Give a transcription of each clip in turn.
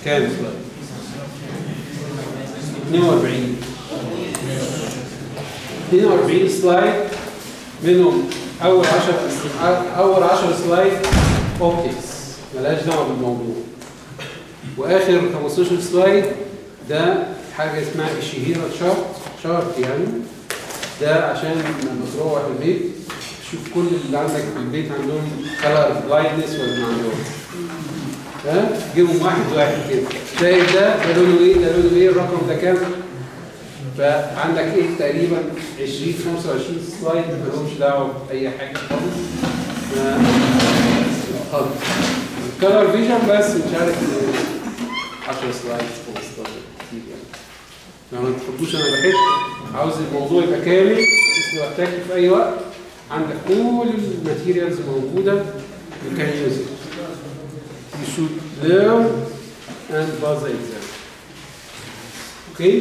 كام سلايد 42 42 سلايد منهم اول 10 اول 10 سلايد اوبتكس ملهاش دعوه بالموضوع واخر 15 سلايد ده حاجه اسمها الشهيره شارت شارت يعني ده عشان لما تروح البيت تشوف كل اللي عندك في البيت عندهم كلر بلايندنس ولا ما عندهمش ها جيبهم واحد واحد كده شايف ده ده لونه ايه ده لونه ايه الرقم ده كام فعندك ايه تقريبا 20 25 سلايد مالهمش دعوه باي حاجه خالص ف- خالص الكلر فيجن بس مش عارف 10 سلايد 15 كتير يعني فما تحطوش انا بحب عاوز الموضوع يبقى كامل بس لو احتاجت في اي وقت عندك كل الماتيريالز موجوده you can use it you should learn and pass the exam okay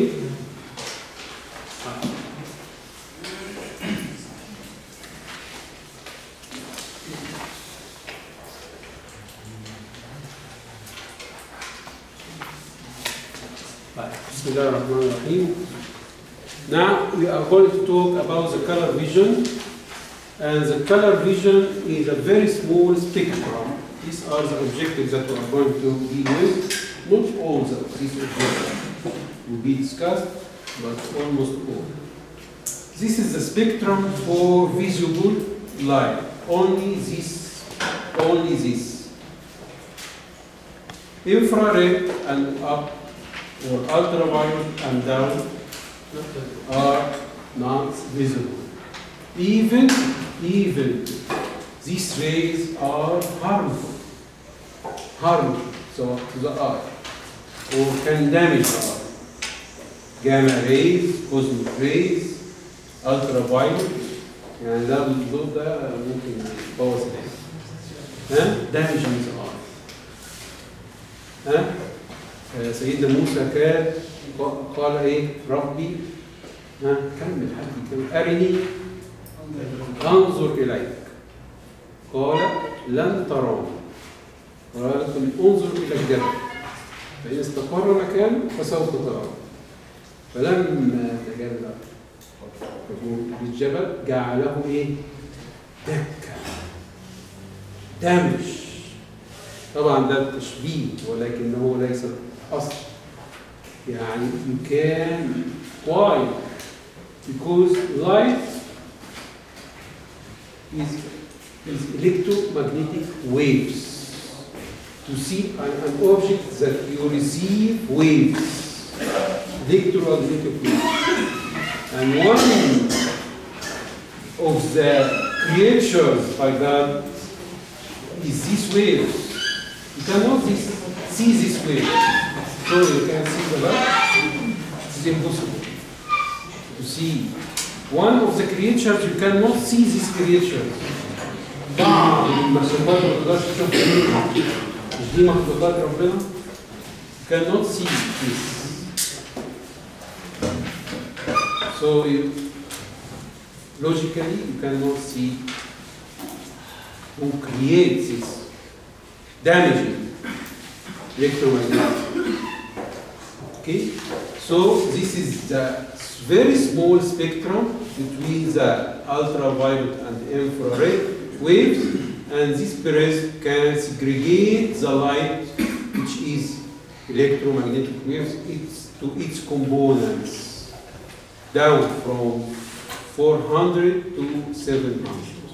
Right. Bismillah ar-Rahman ar-Rahim. Now we are going to talk about the color vision. And the color vision is a very small spectrum. These are the objectives that we are going to deal with. Not all the, these objectives will be discussed, but almost all. This is the spectrum for visible light. Only this, only this. Infrared and up or ultraviolet and down are not visible. Even, even these rays are harmful, harmful so to the eye, or can damage the eye. Gamma rays, cosmic rays, ultraviolet, يعني ده الضوء ده ممكن يبوظ العين. ها؟ damaging the eye. ها؟ آه، سيدنا موسى كان قال ايه ربي ها كمل حد كمل ارني انظر اليك قال لن تراني قال لكم انظر الى الجبل فان استقر مكانه فسوف تراني فلما تجلى للجبل جعله ايه دكا دمج طبعا ده تشبيه ولكنه ليس اصل يعني you can why because light is, is electromagnetic waves to see an, an object that you receive waves electromagnetic waves and one of the creatures by God is this wave you cannot this, see this wave so you can see the light it's impossible to see one of the creatures you cannot see this creature بعض المخلوقات ما تقدرش تشوفها مش دي مخلوقات ربنا you cannot see this so you, logically you cannot see who creates this damaging electromagnetic Okay, so this is the very small spectrum between the ultraviolet and infrared waves, and this press can segregate the light, which is electromagnetic waves, it's, to its components, down from 400 to 700.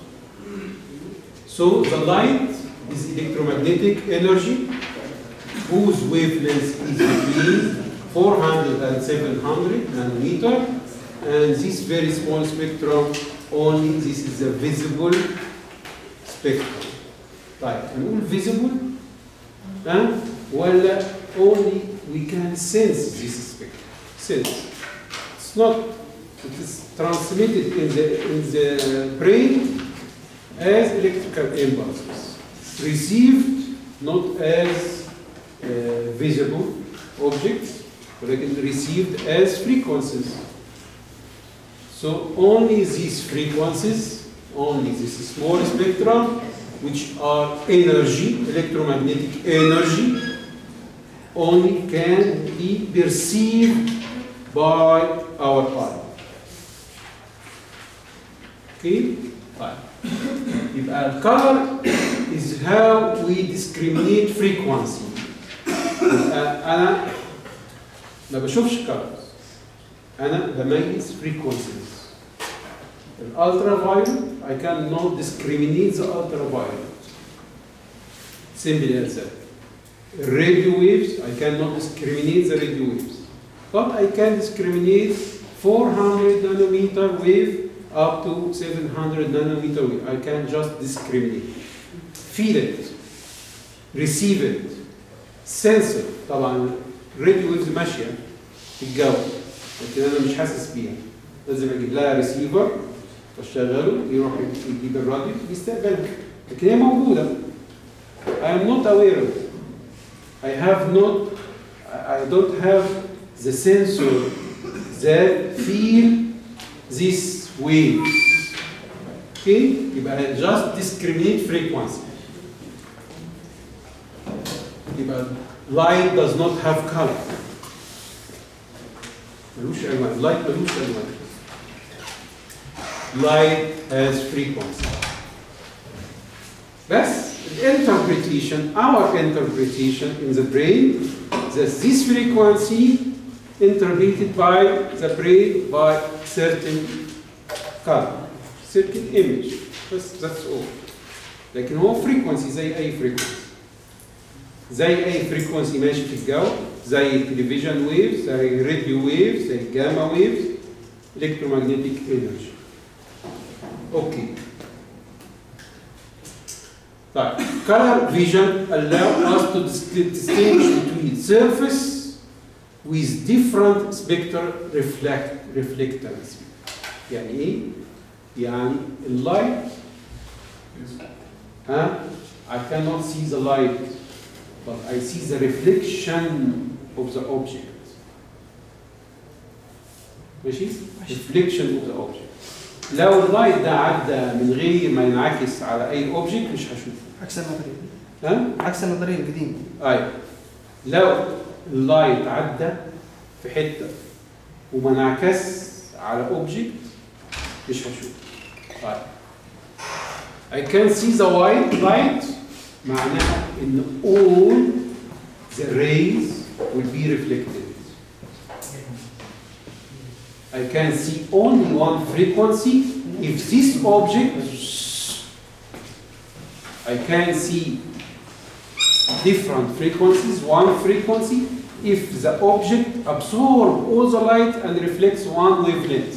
So the light is electromagnetic energy whose wavelength is between 400 and 700 nanometer and this very small spectrum only this is a visible spectrum طيب هنقول visible ها ولا only we can sense this spectrum sense it's not it is transmitted in the in the brain as electrical impulses received not as uh, visible objects ولكن received as frequencies. So only these frequencies, only this small spectrum, which are energy, electromagnetic energy, only can be perceived by our eye. Okay? طيب. يبقى الcolor is how we discriminate frequency. يبقى أنا ما بشوفش colors. أنا بميز frequencies. الالترا I cannot discriminate the ultraviolet. Simply as that. Radio waves, I cannot discriminate the radio waves. But I can discriminate 400 nanometer wave up to 700 nanometer wave. I can just discriminate. Feel it. Receive it. Sense it. طبعا radio waves ماشية في الجو لكن أنا مش حاسس بيها. لازم أجيب لها ريسيفر واشغله يروح يجيب الراديو يستقبلها. لكن هي موجودة. I am not aware of it. I have not, I I don't have the sensor that feel these waves. Okay? يبقى I just discriminate frequency. يبقى light does not have color. ملوش ألوان. Light ملوش ألوان. Light has frequency. بس interpretation, our interpretation in the brain, that this frequency interpreted by the brain by certain color, certain image. That's, that's all. لكن هو frequency زي أي frequency. زي أي frequency ماشي في الجو زي التلفزيون ويفز زي راديو ويفز زي الجاما ويفز electromagnetic energy. اوكي. طيب color vision allow us to dis- distinguish between surface with different spectral reflect reflectance يعني ايه؟ يعني اللايت ها I cannot see the light but I see the reflection of the object ماشي؟ reflection of the object لو اللايت ده عدى من غير ما ينعكس على اي اوبجكت مش هشوفه عكس النظريه ها؟ عكس النظريه القديمه ايوه لو اللايت عدى في حته وما انعكس على اوبجكت مش هشوف طيب I can see the white light معناها ان all the rays will be reflected I can see only one frequency if this object I can see different frequencies, one frequency, if the object absorbs all the light and reflects one wavelength.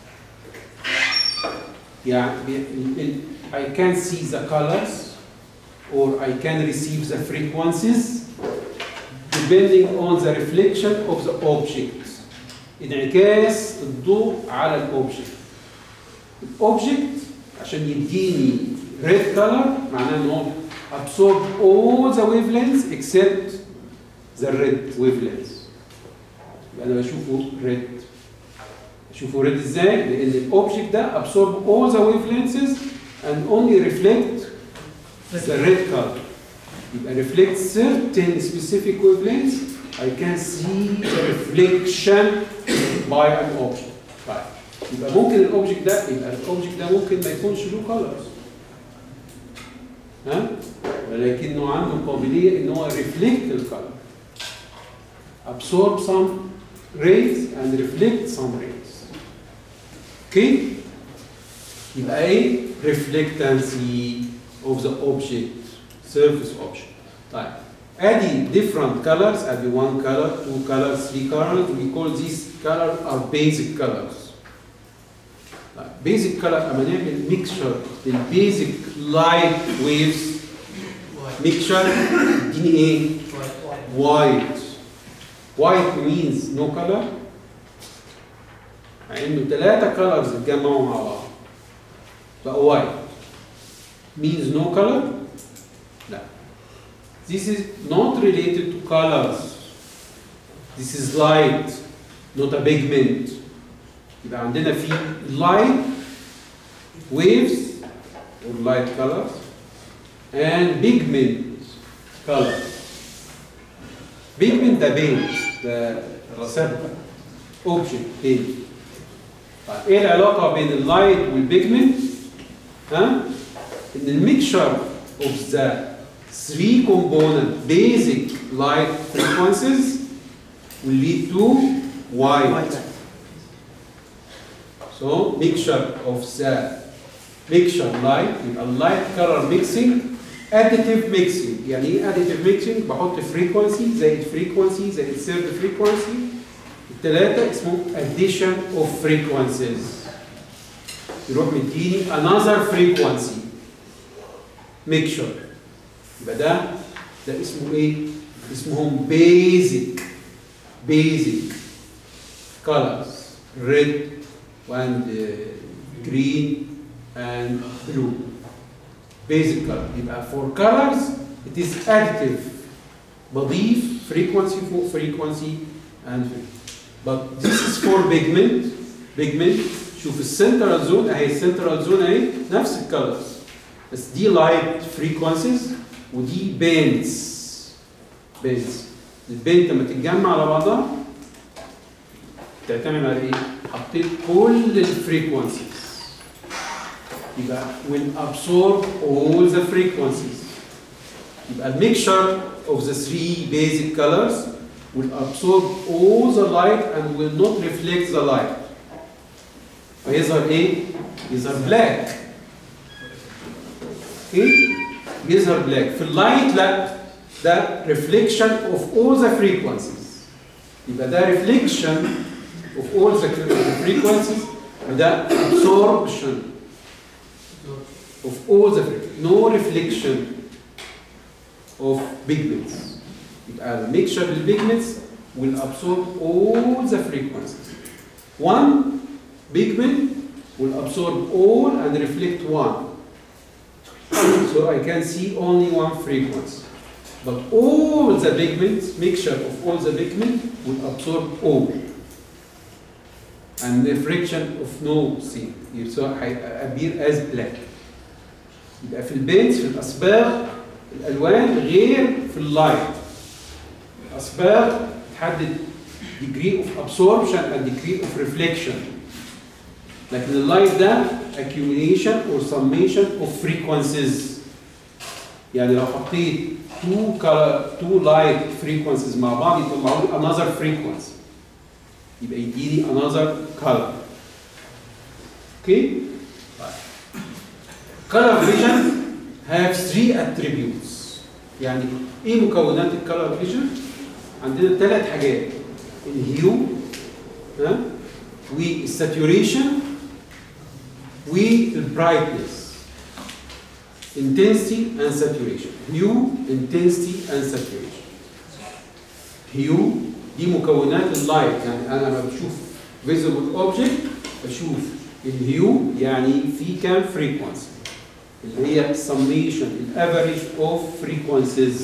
Yeah, ال- ال- I can see the colors or I can receive the frequencies depending on the reflection of the object. انعكاس الضوء على الاوبجكت. الاوبجكت عشان يديني red color معناه ان هو absorb all the wavelengths except the red wavelengths. يبقى انا بشوفه red. اشوفه red ازاي؟ لان الاوبجكت ده absorb all the wavelengths and only reflect the red color. يبقى reflect certain specific wavelengths I can see the reflection by an object. طيب يبقى ممكن الاوبجكت ده يبقى الاوبجكت ده ممكن ما يكونش له colors. ها؟ ولكنه عنده قابلية ان هو reflect الcolor. absorb some rays and reflect some rays. اوكي؟ يبقى ايه؟ reflectancy of the object, surface object. طيب ادي different colors, ادي one color, two colors, three colors, we call these colors are basic colors. طيب basic color اما نعمل mixture للبيزك light waves mixture يديني ايه؟ white. White means no color مع انه ثلاثة colors اتجمعوا مع بعض بقى white means no color لا This is not related to colors This is light not a pigment يبقى عندنا في light waves or light colors and pigment colors بيجمنت ده بينت ده رسم اوبجكت بينت طيب ايه العلاقه بين اللايت والبيجمنت ها ان الميكشر اوف ذا 3 component basic light frequencies will lead to white So mixture of the mixture light يبقى light color mixing additive mixing يعني ايه additive mixing بحط frequency زائد frequency زائد third frequency الثلاثة اسمه addition of frequencies يروح مديني another frequency mixture يبقى ده ده اسمه ايه؟ اسمهم basic basic colors red and uh, green and blue basic color يبقى for colors it is additive بضيف frequency فوق frequency and but this is for pigment pigment شوف السنترال زون اهي السنترال زون اهي نفس الكالرز بس دي لايت فريكونسيز ودي بينز بينز البنت لما تتجمع على بعضها تعتمد على ايه؟ حطيت كل الفريكونسيز يبقى will absorb all the frequencies يبقى الميكشر of the three basic colors will absorb all the light and will not reflect the light فيظهر ايه؟ يظهر بلاك اوكي؟ يظهر بلاك في اللايت لا ده reflection of all the frequencies يبقى ده reflection of all the frequencies وده absorption of all the frequencies no reflection of pigments يبقى الميكشر بالبيجمنتس will absorb all the frequencies one pigment will absorb all and reflect one so I can see only one frequency but all the pigments mixture of all the pigment will absorb all and the friction of no thing so appear as black يبقى في البينز في الأصباغ الألوان غير في اللايت الأصباغ تحدد degree of absorption and degree of reflection لكن اللايت ده accumulation or summation of frequencies يعني لو حطيت two color two light frequencies مع بعض يطلعوا لي another frequency يبقى يديني another color اوكي color vision have three attributes يعني ايه مكونات الكالر فيجن عندنا ثلاث حاجات الهيو ها والساتوريشن والبرايتنس intensity and saturation hue intensity and saturation hue دي مكونات اللايت يعني انا لما بشوف visible object بشوف الهيو يعني في كام frequency اللي هي summation الافريج اوف frequencies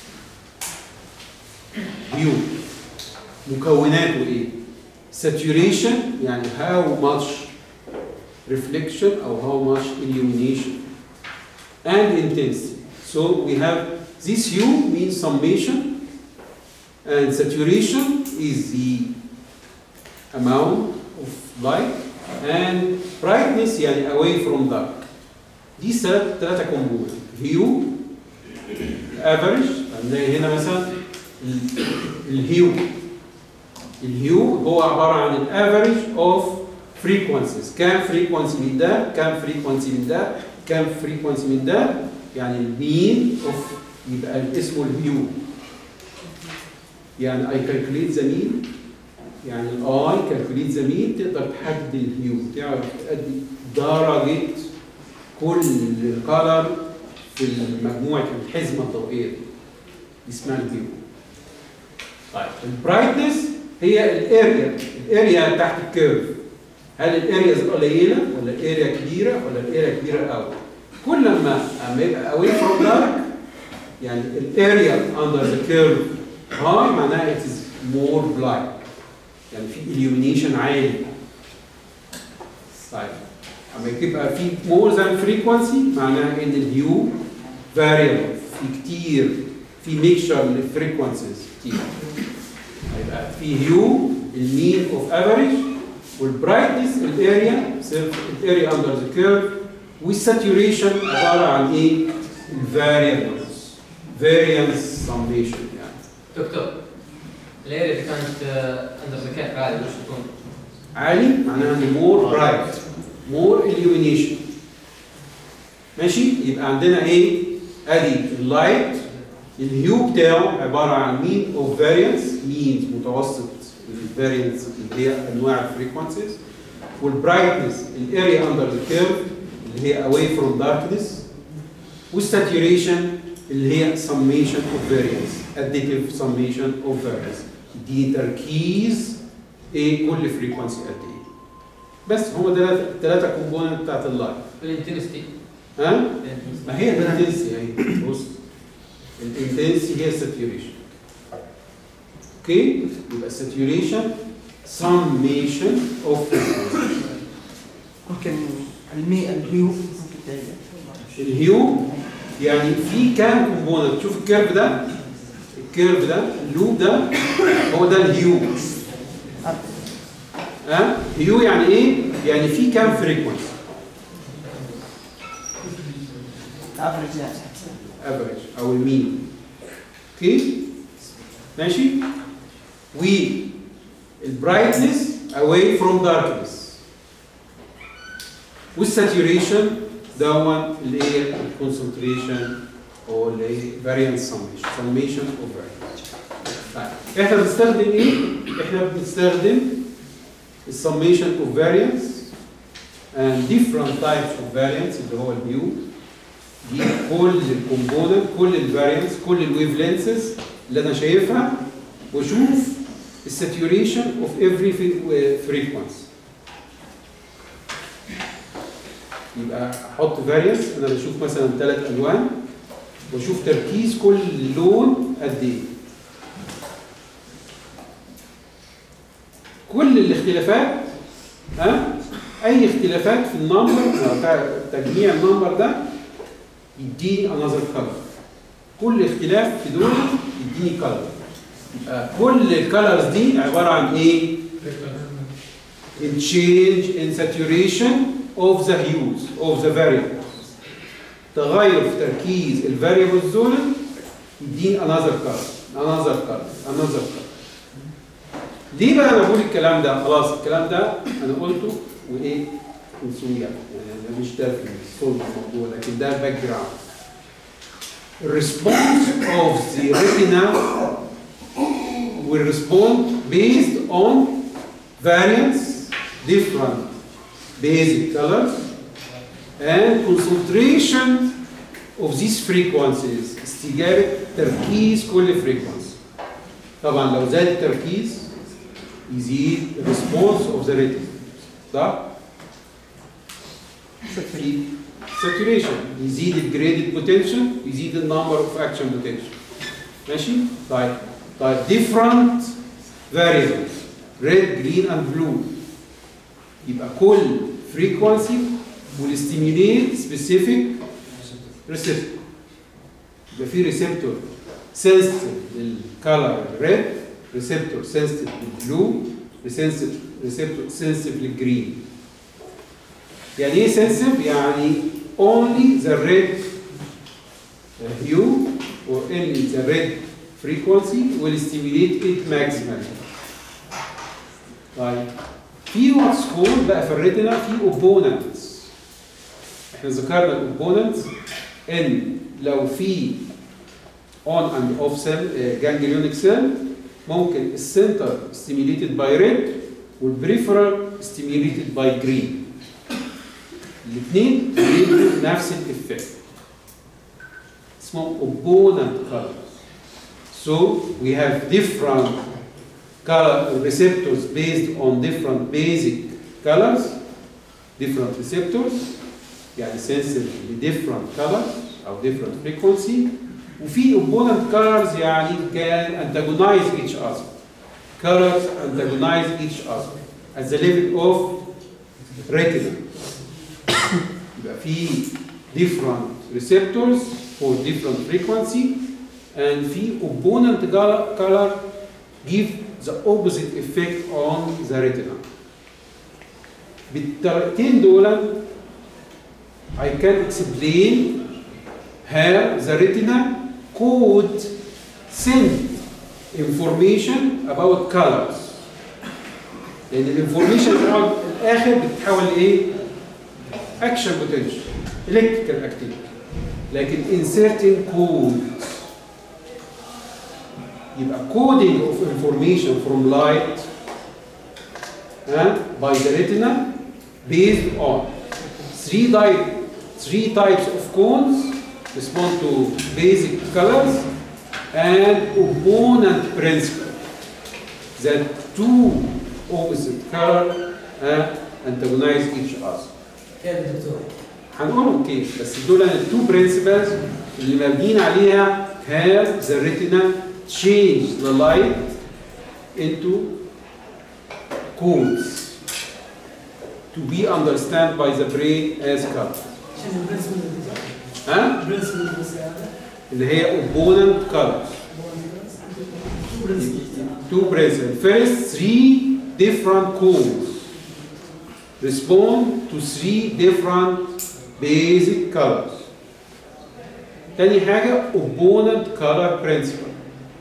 هيو مكوناته ايه؟ saturation يعني how much reflection or how much illumination and intensity. So we have this hue means summation and saturation is the amount of light and brightness يعني away from dark. دي ثلاثة كومبوننت هيو افريج هنلاقي هنا مثلا الهيو الهيو هو عبارة عن الافريج اوف فريكونسيز كام فريكونسي من ده كام فريكونسي من ده كام فريكونسي من ده يعني المين اوف يبقى اسمه الهيو يعني اي كالكوليت ذا مين يعني الاي كالكوليت ذا مين تقدر تحدد الهيو تعرف تأدي درجة كل كلر في مجموعة الحزمة الضوئية دي اسمها الهيو طيب البرايتنس هي الاريا الاريا تحت الكيرف هل الاريا قليله ولا الاريا كبيره ولا الاريا كبيره قوي كل ما اما يبقى away from dark يعني الاريا under the curve high معناها it is more bright يعني في illumination عالي طيب اما يبقى في more than frequency معناها ان الهيو variable في كتير في ميكشر للفريكونسيز كتير هيبقى في هيو المين اوف افريج والبرايتنس الاريا الاريا اندر ذا كيرف والساتوريشن عباره عن ايه؟ الفاريبلز فاريانس سميشن يعني دكتور الاريا اللي كانت اندر ذا كيرف عادي وش تكون؟ عالي معناها ان مور برايت مور illumination ماشي يبقى عندنا ايه ادي اللايت الهيو بتاعه عباره عن مين اوف فاريانس مين متوسط الفاريانس اللي هي انواع الفريكونسيز والبرايتنس الاريا اندر ذا كيرف اللي هي away from darkness والساتوريشن اللي هي summation of variance additive summation of variance دي تركيز ايه كل فريكونسي قد ايه بس هما ثلاثه ثلاثه كومبوننت بتاعت اللايت الانتنستي ها ما هي الانتنسي اهي بص الانتنسي هي الساتوريشن اوكي يبقى الساتوريشن summation of frequency ممكن المي الهيو ممكن تلاقي الهيو يعني في كام كومبوننت شوف الكيرف ده الكيرف ده اللوب ده هو ده الهيو ها هيو يعني ايه يعني في كام فريكونسي افريج يعني افريج او المين اوكي ماشي و البرايتنس away from darkness والساتوريشن دون اللي هي الكونسنتريشن او اللي هي variance summation summation of variance طيب احنا بنستخدم ايه؟ احنا بنستخدم السميشن of variance and different types of variance اللي هو البيو دي كل الكومبوننت كل الفاريانس كل الويف لينسز اللي انا شايفها واشوف الساتوريشن اوف افري فريكونسي يبقى احط فاريانس انا بشوف مثلا ثلاث الوان واشوف تركيز كل لون قد ايه كل الاختلافات ها اي اختلافات في النمبر بتاع تجميع النمبر ده يديني انذر كلر كل اختلاف في دول يديني كلر يبقى كل الكلرز دي عباره عن ايه؟ in change in saturation of the hues of the variables تغير في تركيز الفاريبلز دول يديني another color another color another color ليه بقى انا بقول الكلام ده؟ خلاص الكلام ده انا قلته وايه؟ نسويه يعني انا مش ده في صلب الموضوع لكن ده باك جراوند. الريسبونس اوف ذا retina will respond based on variance, different basic colors, and concentration of these frequencies استجابة تركيز كل frequency. طبعا لو زاد التركيز يزيد response of the retina. صح؟ في saturation يزيد الجريدد بوتنشال يزيد النمبر اوف اكشن بوتنشال ماشي طيب طيب different variables red green and blue يبقى كل frequency will stimulate specific receptor يبقى في ريسبتور sensitive للكالر red ريسبتور sensitive للبلو ريسبتور sensitive للجرين يعني ايه sensitive؟ يعني only the red hue or only the red frequency will stimulate it maximally. طيب في واتس كول بقى في الريتنا في opponents احنا ذكرنا الاوبوننتس ان لو في on and off cell uh, ganglionic cell ممكن السنتر stimulated by red والبريفرال stimulated by green الاثنين بيدوا نفس الافكت اسمهم opponent colors so we have different color receptors based on different basic colors different receptors يعني sensitive ل different colors او different frequency وفي opponent colors يعني can antagonize each other colors antagonize each other at the level of retina يبقى في different receptors for different frequency and في opponent color- color give the opposite effect on the retina بالطريقتين دول I can explain how the retina could send information about colors لان الانفورميشن بتقعد الاخر بتتحول لايه؟ اكشن بوتنشال الكتريكال اكتيفيتي لكن in certain codes يبقى coding of information from light uh, by the retina based on three, di- three types of cones respond to basic colors and opponent principle that two opposite color uh, antagonize each other كيف دكتور؟ هنقولهم كيف بس دول التو برنسبلز اللي مبنيين عليها have the retina change the light into codes to be understood by the brain as color شنو البرنسبل دكتور؟ ها البرنسبل بس هذا؟ اللي هي opponent colors شو برنسبل؟ two principles first three different codes respond to three different basic colors تاني حاجة opponent color principle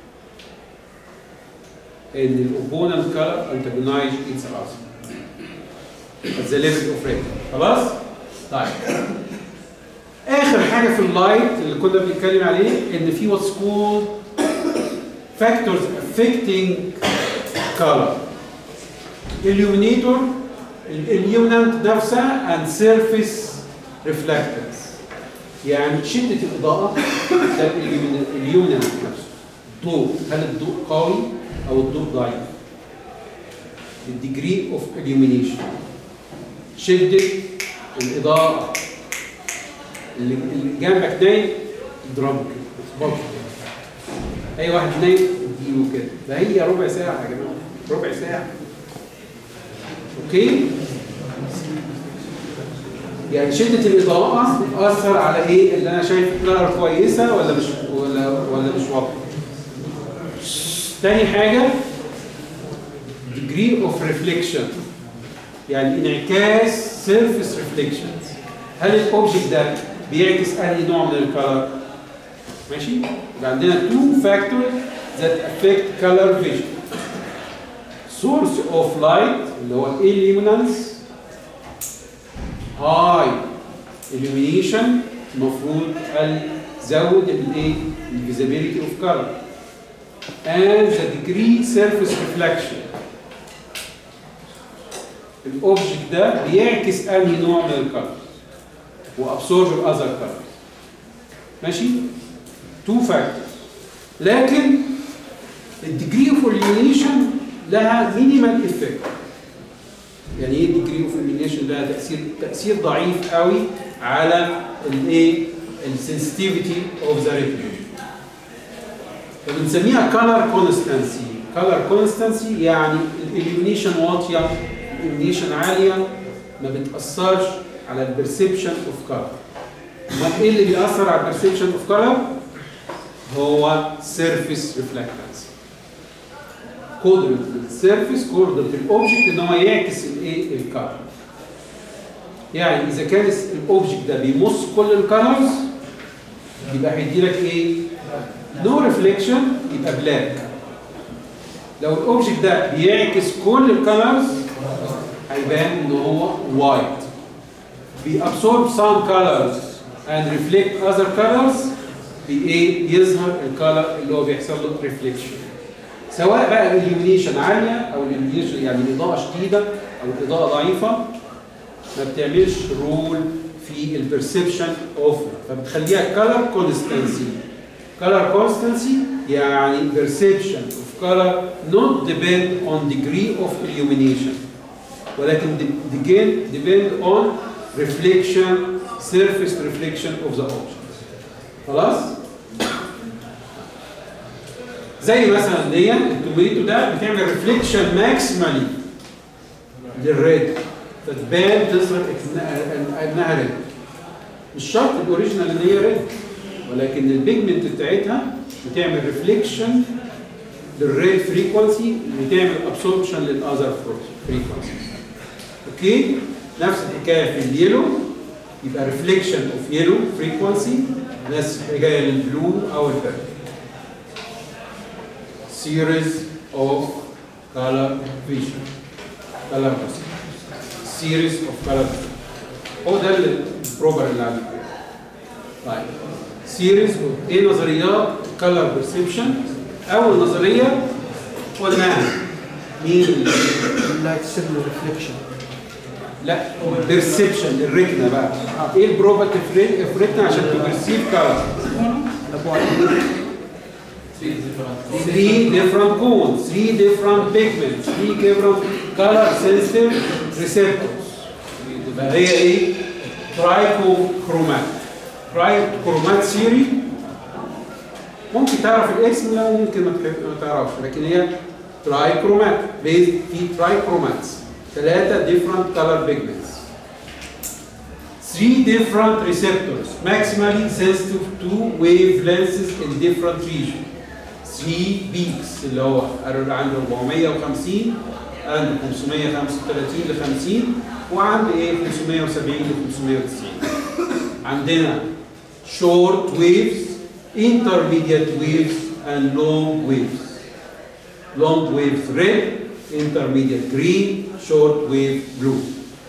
ان ال opponent color antagonize each other at the level of red خلاص؟ طيب آخر حاجة في اللايت اللي كنا بنتكلم عليه ان في what's called factors affecting color illuminator illuminant نفسها and surface reflectance يعني شدة الإضاءة ده اليومنانت نفسه ضوء هل الضوء قوي أو الضوء ضعيف الديجري اوف illumination شدة الإضاءة اللي اللي جنبك نايم اضربه كده اخبطه كده أي واحد نايم اديله كده ده هي ربع ساعة يا جماعة ربع ساعة اوكي يعني شدة الإضاءة أثر على إيه؟ اللي أنا شايف كلر كويسة ولا مش ولا ولا مش واضحة. تاني حاجة degree of reflection يعني انعكاس surface reflection هل الأوبجكت ده بيعكس أي نوع من الكلر؟ ماشي؟ يبقى عندنا two factors that affect color vision. source of light اللي هو illuminance high illumination المفروض زود الايه الفيزابيليتي اوف color and the degree surface reflection الاوبجكت ده بيعكس انهي نوع من الكلر وابسورب الاذر كلر ماشي تو فاكتورز لكن الديجري اوف illumination لها مينيمال افكت يعني ايه ديجري اوف illumination لها تاثير تاثير ضعيف قوي على الايه السنسيتيفيتي اوف ذا ريتنا فبنسميها كلر كونستانسي كلر كونستانسي يعني الاليمينيشن واطيه الاليمينيشن عاليه ما بتاثرش على البرسبشن اوف كلر امال ايه اللي بيأثر على البرسبشن اوف كلر هو سيرفيس ريفلكتنس قدرة السيرفيس قدرة الاوبجكت ان هو يعكس الايه الكلر يعني اذا كان الاوبجكت ده بيمص كل الكلرز يبقى هيدي لك ايه نو ريفليكشن يبقى بلاك لو الاوبجكت ده بيعكس كل الكلرز هيبان ان هو وايت بيابسورب some colors and reflect other colors بايه يظهر الكلر اللي هو بيحصل له ريفليكشن سواء بقى الاليمينيشن عاليه او الاليمينيشن يعني الاضاءه شديده او الاضاءه ضعيفه ما بتعملش رول في البرسبشن اوف فبتخليها كلر كونستانسي color constancy يعني perception of color not depend on degree of illumination ولكن again depend on reflection surface reflection of the object خلاص زي مثلا دي التوميتو ده بتعمل ريفليكشن ماكسيمالي للريد فتبان تظهر إنها- انها ريد مش شرط الاوريجينال ان هي ريد ولكن البيجمنت بتاعتها بتعمل ريفليكشن للريد فريكونسي وتعمل ابسوربشن للاذر فريكونسي اوكي نفس الحكايه في اليلو يبقى ريفليكشن اوف يلو فريكونسي نفس الحكايه للبلو او البيربل series of color vision color vision series of color vision هو ده البروبر اللي عندي طيب series of ايه نظريات color perception اول نظريه قلناها مين اللي لايت سيجنال ريفليكشن لا بيرسبشن الريتنا بقى ايه البروبرتي في ريتنا عشان تبرسيف كلر three different cones three different pigments three different color sensitive receptors يبقى هي ايه ترايكوكرومات ترايكوكرومات سيري ممكن تعرف الاسم لا ممكن ما تح- ما تعرفش لكن هي ترايكرومات بيز في ترايكروماتس ثلاثة different color pigments three different receptors maximally sensitive to wavelengths in different regions three peaks اللي هو عند 450 عند 535 ل 50 وعند ايه 570 ل 590 عندنا short waves intermediate waves and long waves long waves red intermediate green short wave blue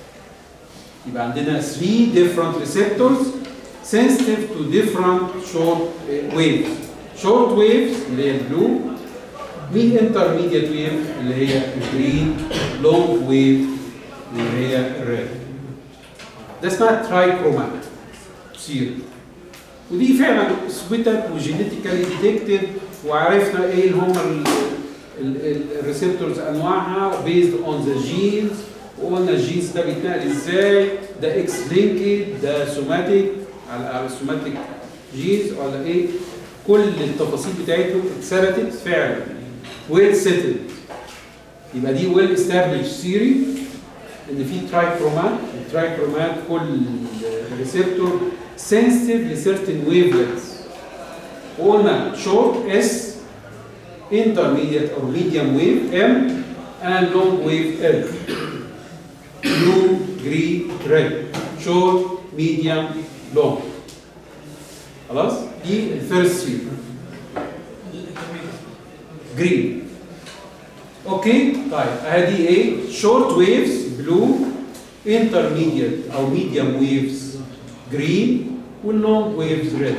يبقى عندنا 3 different receptors sensitive to different short uh, waves short waves اللي هي البلو والintermediate wave اللي هي الجرين long wave اللي هي الريد ده اسمها ترايكرومات سير ودي فعلا اثبتت وجينيتيكالي ديتكتد وعرفنا ايه اللي هم الريسبتورز انواعها بيزد اون ذا جينز وقلنا الجينز ده بيتنقل ازاي ده اكس لينكد ده سوماتيك على على السوماتيك جينز ولا ايه كل التفاصيل بتاعته اتثبتت فعلا ويل سيتلد يبقى دي ويل استابليش ثيوري ان في ترايكرومات الترايكرومات كل ريسبتور سنسيتيف لسيرتن ويف لينث وقلنا شورت اس intermediate or medium wave M and long wave L blue green red short medium long خلاص دي الفيرست سيري جرين اوكي طيب ادي ايه شورت ويفز بلو intermediate او medium waves جرين واللونج ويفز ريد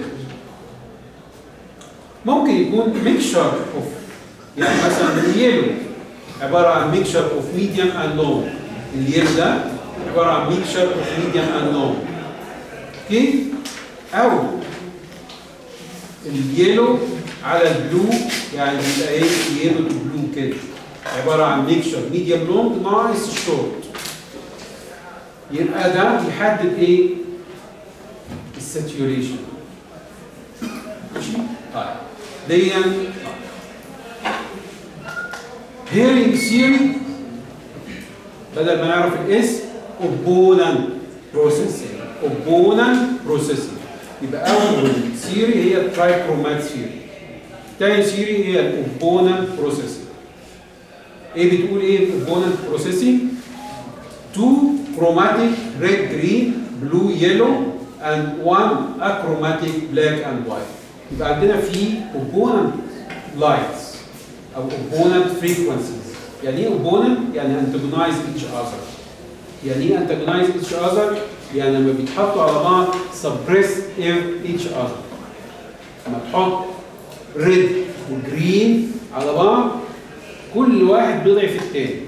ممكن يكون ميكشر اوف يعني مثلا اليلو عباره عن ميكشر اوف ميديوم اند لونج اليلو ده عباره عن ميكشر اوف ميديوم اند لونج اوكي او اليلو على البلو يعني بيبقى ايه يلو تو بلو كده عباره عن ميكشر ميديوم لونج ناقص الشورت يبقى ده يحدد ايه الساتوريشن ماشي طيب دي هيرنج ثيوري بدل ما نعرف الاسم اوبوننت بروسيسنج اوبوننت بروسيسنج يبقى اول ثيوري هي الترايكرومات ثيوري تاني ثيوري هي الاوبوننت بروسيسنج ايه بتقول ايه الاوبوننت بروسيسنج تو chromatic red green blue yellow and one achromatic black and white يبقى عندنا في opponent lights او opponent frequencies يعني ايه opponent؟ يعني antagonize each other يعني ايه antagonize each other؟ يعني لما بيتحطوا على بعض suppress each other لما تحط red وجرين على بعض كل واحد بيضعف التاني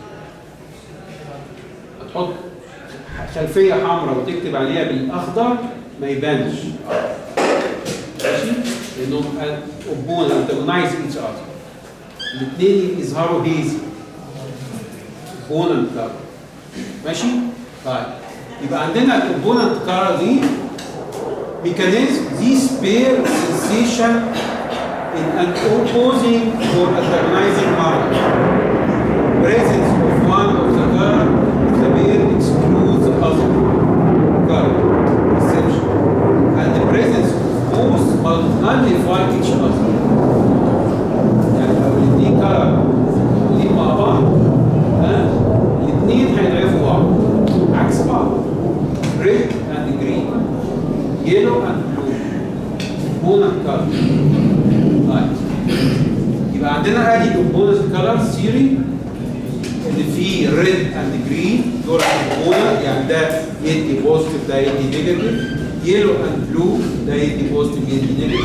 هتحط خلفيه حمراء وتكتب عليها بالاخضر ما يبانش ماشي لانهم اوبون انتجونايز ايتش اذر الاثنين يظهروا هيزي اوبوننت كار ماشي طيب يبقى عندنا الاوبوننت كار دي ميكانيزم ذيس بير سensation in an opposing or antagonizing marker presence of one of the current of the pair excludes the other current perception and the presence of both nullify each other يعني لو الاثنين كلر موجودين مع بعض ها الاثنين هيضعفوا بعض عكس بعض red and green yellow and blue component color طيب يبقى عندنا ادي component color theory اللي فيه ريد اند جرين دول كومبوننت يعني ده يدي بوزيتيف ده يدي نيجاتيف يلو اند بلو ده يدي بوزيتيف يدي نيجاتيف